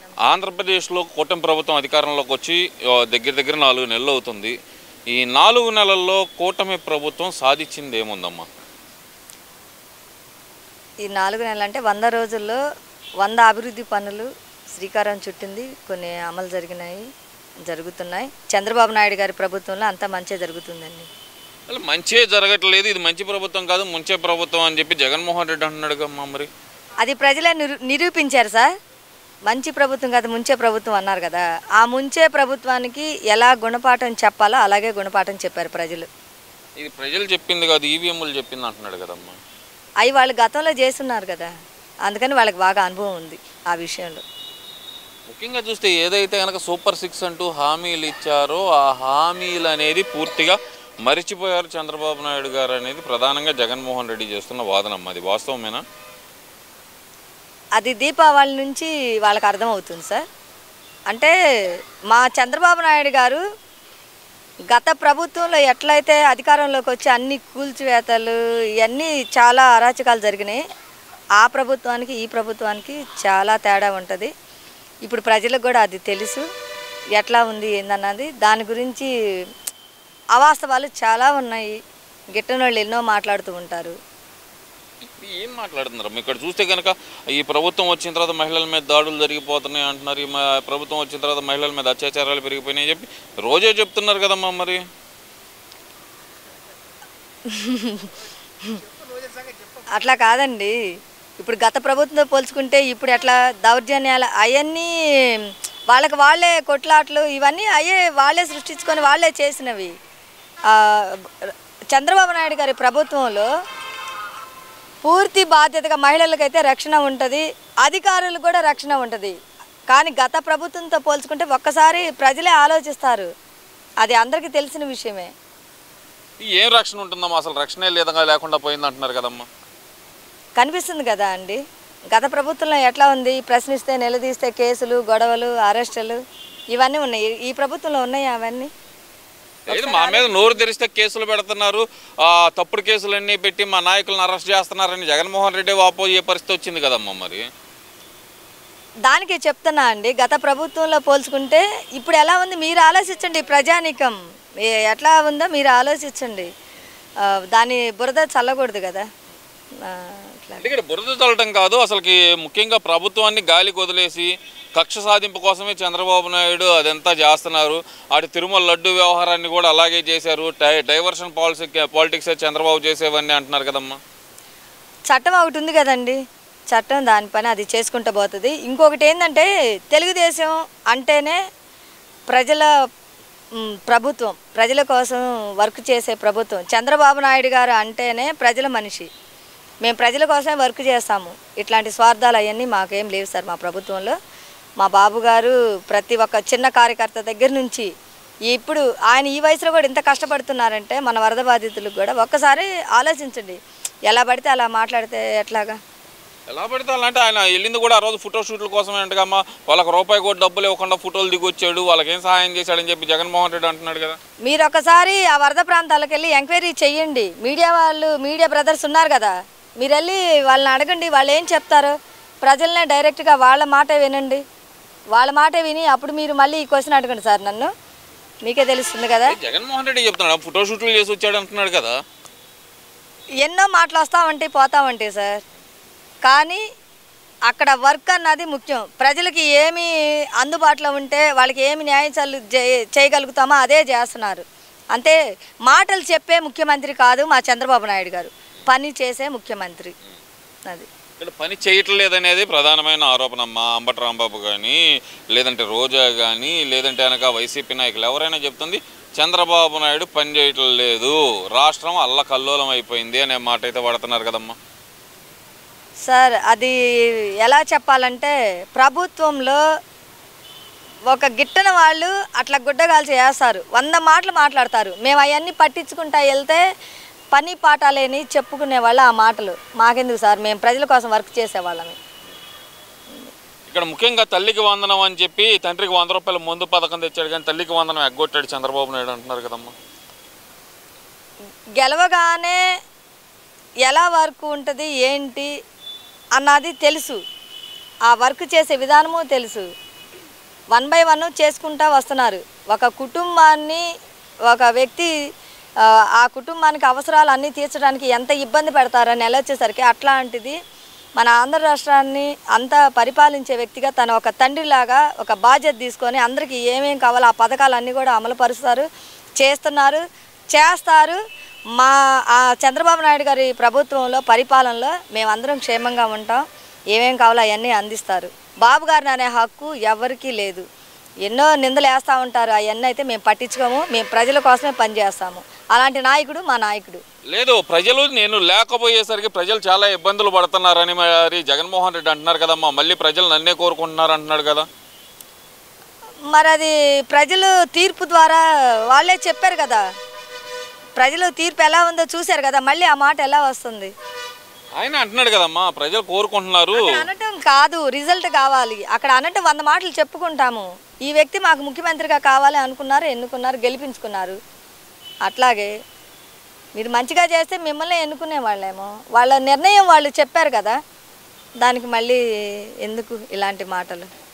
ఆంధ్రప్రదేశ్లో కూటమి ప్రభుత్వం అధికారంలోకి వచ్చి ఆ, దగ్గర దగ్గర నాలుగు నెలలు అవుతుంది ఈ నాలుగు నెలల్లో కూటమి ప్రభుత్వం సాధించింది ఏముందమ్మా ఈ నాలుగు నెలలు అంటే వంద రోజుల్లో వంద అభివృద్ధి పనులు శ్రీకారం చుట్టింది కొన్ని అమలు జరిగినాయి జరుగుతున్నాయి చంద్రబాబు నాయుడు గారి ప్రభుత్వంలో అంతా మంచిగా జరుగుతుందండి అసలు మంచే జరగట్లేదు ఇది మంచి ప్రభుత్వం కాదు ముంచే ప్రభుత్వం అని చెప్పి జగన్మోహన్ రెడ్డి అంటున్నాడు కమ్మా మరి అది ప్రజలే నిరూ నిరూపించారు సార్ మంచి ప్రభుత్వం కాదు ముంచే ప్రభుత్వం అన్నారు కదా ఆ ముంచే ప్రభుత్వానికి ఎలా గుణపాఠం చెప్పాలో అలాగే గుణపాఠం చెప్పారు ప్రజలు ఇది ప్రజలు చెప్పింది కాదు ఈవీఎంలు చెప్పింది అంటున్నాడు కదమ్మా అవి వాళ్ళు గతంలో చేస్తున్నారు కదా అందుకని వాళ్ళకి బాగా అనుభవం ఉంది ఆ విషయంలో ముఖ్యంగా చూస్తే ఏదైతే కనుక సూపర్ సిక్స్ అంటూ హామీలు ఇచ్చారో ఆ హామీలు అనేది పూర్తిగా మరిచిపోయారు చంద్రబాబు నాయుడు గారు అనేది ప్రధానంగా జగన్మోహన్ రెడ్డి చేస్తున్న వాదనమ్మ అది వాస్తవమేనా అది దీపావళి నుంచి వాళ్ళకి అర్థమవుతుంది సార్ అంటే మా చంద్రబాబు నాయుడు గారు గత ప్రభుత్వంలో ఎట్లయితే అధికారంలోకి వచ్చి అన్ని కూల్చివేతలు ఇవన్నీ చాలా అరాచకాలు జరిగినాయి ఆ ప్రభుత్వానికి ఈ ప్రభుత్వానికి చాలా తేడా ఉంటుంది ఇప్పుడు ప్రజలకు కూడా అది తెలుసు ఎట్లా ఉంది ఏందన్నది దాని గురించి అవాస్తవాలు చాలా ఉన్నాయి గిట్టనోళ్ళు ఎన్నో మాట్లాడుతూ ఉంటారు ఏం మాట్లాడుతున్నారు ఇక్కడ చూస్తే కనుక ఈ ప్రభుత్వం వచ్చిన తర్వాత మహిళల మీద దాడులు జరిగిపోతున్నాయి అంటున్నారు ఈ మ- ప్రభుత్వం వచ్చిన తర్వాత మహిళల మీద అత్యాచారాలు పెరిగిపోయినాయి చెప్పి రోజే చెప్తున్నారు కదమ్మా మరి అట్లా కాదండి ఇప్పుడు గత ప్రభుత్వంతో పోల్చుకుంటే ఇప్పుడు ఎట్లా దౌర్జన్యాలు అవన్నీ వాళ్ళకి వాళ్ళే కొట్లాట్లు ఇవన్నీ అయ్యే వాళ్ళే సృష్టించుకొని వాళ్ళే చేసినవి ఆ, చంద్రబాబు నాయుడు గారి ప్రభుత్వంలో పూర్తి బాధ్యతగా మహిళలకైతే రక్షణ ఉంటుంది అధికారులకు కూడా రక్షణ ఉంటుంది కానీ గత ప్రభుత్వంతో పోల్చుకుంటే ఒక్కసారి ప్రజలే ఆలోచిస్తారు అది అందరికీ తెలిసిన విషయమే ఏం రక్షణ ఉంటుందమ్మా అసలు రక్షణే లేదంగా లేకుండా పోయింది అంటున్నారు కదమ్మా కనిపిస్తుంది కదా అండి గత ప్రభుత్వంలో ఎట్లా ఉంది ప్రశ్నిస్తే నిలదీస్తే కేసులు గొడవలు అరెస్టులు ఇవన్నీ ఉన్నాయి ఈ ప్రభుత్వంలో ఉన్నాయి అవన్నీ లేదు మా మీద నోరు తెరిస్తే కేసులు పెడుతున్నారు ఆ తప్పుడు కేసులన్నీ పెట్టి మా నాయకులను అరెస్ట్ చేస్తున్నారని జగన్మోహన్ రెడ్డి వాపోయే పరిస్థితి వచ్చింది కదమ్మా మరి దానికి చెప్తున్నా అండి గత ప్రభుత్వంలో పోల్చుకుంటే ఇప్పుడు ఎలా ఉంది మీరు ఆలోచించండి ప్రజానీకం ఏ- ఎట్లా ఉందో మీరు ఆలోచించండి ఆ, దాని బురద చల్లకూడదు కదా ఆ, అట్లా అంటే ఇక్కడ బురద చల్లటం కాదు అసలుకి ముఖ్యంగా ప్రభుత్వాన్ని గాలికి వదిలేసి కక్ష సాధింపు కోసమే చంద్రబాబు నాయుడు అదంతా చేస్తున్నారు అటు తిరుమల లడ్డు వ్యవహారాన్ని కూడా అలాగే చేశారు డై డైవర్షన్ పాలసీ పాలిటిక్స్ చంద్రబాబు చేసేవన్నీ అంటున్నారు కదమ్మా చట్టం ఒకటి ఉంది కదండి చట్టం దాని పని అది చేసుకుంటూ పోతుంది ఇంకొకటి ఏంటంటే తెలుగుదేశం అంటేనే ప్రజల మ్, ప్రభుత్వం ప్రజల కోసం వర్క్ చేసే ప్రభుత్వం చంద్రబాబు నాయుడు గారు అంటేనే ప్రజల మనిషి మేము ప్రజల కోసమే వర్క్ చేస్తాము ఇట్లాంటి స్వార్థాలు అవన్నీ మాకేం లేవు సార్ మా ప్రభుత్వంలో మా బాబు గారు ప్రతి ఒక్క చిన్న కార్యకర్త దగ్గర నుంచి ఇప్పుడు ఆయన ఈ వయసులో కూడా ఇంత కష్టపడుతున్నారంటే మన వరద బాధితులకు కూడా ఒక్కసారి ఆలోచించండి ఎలా పడితే అలా మాట్లాడితే ఎట్లాగా ఎలా పడితే అలా అంటే ఆయన వెళ్ళింది కూడా ఆ రోజు ఫోటో షూట్ల కోసమే అంటగమ్మా వాళ్ళకి రూపాయి కూడా డబ్బులు ఇవ్వకుండా ఫోటోలు దిగి వచ్చాడు వాళ్ళకి ఏం సహాయం చేశాడని చెప్పి జగన్మోహన్ రెడ్డి అంటున్నాడు కదా మీరు ఒకసారి ఆ వరద ప్రాంతాలకు వెళ్ళి ఎంక్వైరీ చెయ్యండి మీడియా వాళ్ళు మీడియా బ్రదర్స్ ఉన్నారు కదా మీరు వెళ్ళి వాళ్ళని అడగండి వాళ్ళు ఏం చెప్తారు ప్రజలనే డైరెక్ట్గా వాళ్ళ మాటే వినండి వాళ్ళ మాటే విని అప్పుడు మీరు మళ్ళీ ఈ క్వశ్చన్ అడగండి సార్ నన్ను మీకే తెలుస్తుంది కదా జగన్మోహన్ రెడ్డి చెప్తున్నాడు ఫోటో షూట్లు చేసి వచ్చాడు అంటున్నాడు కదా ఎన్నో మాటలు వస్తామంటే పోతామంటే సార్ కానీ అక్కడ వర్క్ అన్నది ముఖ్యం ప్రజలకి ఏమి అందుబాటులో ఉంటే వాళ్ళకి ఏమి న్యాయం చల్లు చే- చేయగలుగుతామో అదే చేస్తున్నారు అంతే మాటలు చెప్పే ముఖ్యమంత్రి కాదు మా చంద్రబాబు నాయుడు గారు పని చేసే ముఖ్యమంత్రి అది ఇక్కడ పని చేయట్లేదు అనేది ప్రధానమైన ఆరోపణ అమ్మా అంబటి రాంబాబు కానీ లేదంటే రోజా కానీ లేదంటే కనుక వైసీపీ నాయకులు ఎవరైనా చెప్తుంది చంద్రబాబు నాయుడు పని చేయటం లేదు రాష్ట్రం అల్లకల్లోలం అయిపోయింది అనే మాట అయితే పడుతున్నారు కదమ్మా సార్ అది ఎలా చెప్పాలంటే ప్రభుత్వంలో ఒక గిట్టన వాళ్ళు అట్లా గుడ్డగాల్చి వేస్తారు వంద మాటలు మాట్లాడతారు మేము అవన్నీ పట్టించుకుంటా వెళ్తే పని పాట లేని చెప్పుకునే వాళ్ళు ఆ మాటలు మాకెందుకు సార్ మేము ప్రజల కోసం వర్క్ చేసేవాళ్ళమే ఇక్కడ ముఖ్యంగా తల్లికి వందనం అని చెప్పి తండ్రికి వంద రూపాయల ముందు పథకం తెచ్చాడు కానీ తల్లికి వందనం ఎగ్గొట్టాడు చంద్రబాబు నాయుడు అంటున్నారు కదమ్మా గెలవగానే ఎలా వర్క్ ఉంటుంది ఏంటి అన్నది తెలుసు ఆ వర్క్ చేసే విధానము తెలుసు వన్ బై వన్ చేసుకుంటా వస్తున్నారు ఒక కుటుంబాన్ని ఒక వ్యక్తి ఆ, ఆ కుటుంబానికి అవసరాలు అన్నీ తీర్చడానికి ఎంత ఇబ్బంది పెడతారని నెల వచ్చేసరికి అట్లాంటిది మన ఆంధ్ర రాష్ట్రాన్ని అంతా పరిపాలించే వ్యక్తిగా తను ఒక తండ్రిలాగా ఒక బాధ్యత తీసుకొని అందరికీ ఏమేం కావాలో ఆ పథకాలన్నీ కూడా అమలు పరుస్తారు చేస్తున్నారు చేస్తారు మా ఆ చంద్రబాబు నాయుడు గారి ప్రభుత్వంలో పరిపాలనలో మేమందరం క్షేమంగా ఉంటాం ఏమేం కావాలో అవన్నీ అందిస్తారు బాబు గారిని అనే హక్కు ఎవరికీ లేదు ఎన్నో నిందలు వేస్తూ ఉంటారు అవన్నీ అయితే మేము పట్టించుకోము మేము ప్రజల కోసమే పనిచేస్తాము అలాంటి నాయకుడు మా నాయకుడు లేదు ప్రజలు నేను లేకపోయేసరికి ప్రజలు చాలా ఇబ్బందులు పడుతున్నారని మరి జగన్మోహన్ రెడ్డి అంటున్నారు కదమ్మా మళ్ళీ ప్రజలు నన్నే కోరుకుంటున్నారు అంటున్నాడు కదా మరి అది ప్రజలు తీర్పు ద్వారా వాళ్ళే చెప్పారు కదా ప్రజలు తీర్పు ఎలా ఉందో చూశారు కదా మళ్ళీ ఆ మాట ఎలా వస్తుంది ఆయన అంటున్నాడు కదమ్మా ప్రజలు కోరుకుంటున్నారు అక్కడ అనటం కాదు రిజల్ట్ కావాలి అక్కడ అనటం వంద మాటలు చెప్పుకుంటాము ఈ వ్యక్తి మాకు ముఖ్యమంత్రిగా కావాలి అనుకున్నారు ఎన్నుకున్నారు గెలిపించుకున్నారు అట్లాగే మీరు మంచిగా చేస్తే మిమ్మల్ని ఎన్నుకునే వాళ్ళేమో వాళ్ళ నిర్ణయం వాళ్ళు చెప్పారు కదా దానికి మళ్ళీ ఎందుకు ఇలాంటి మాటలు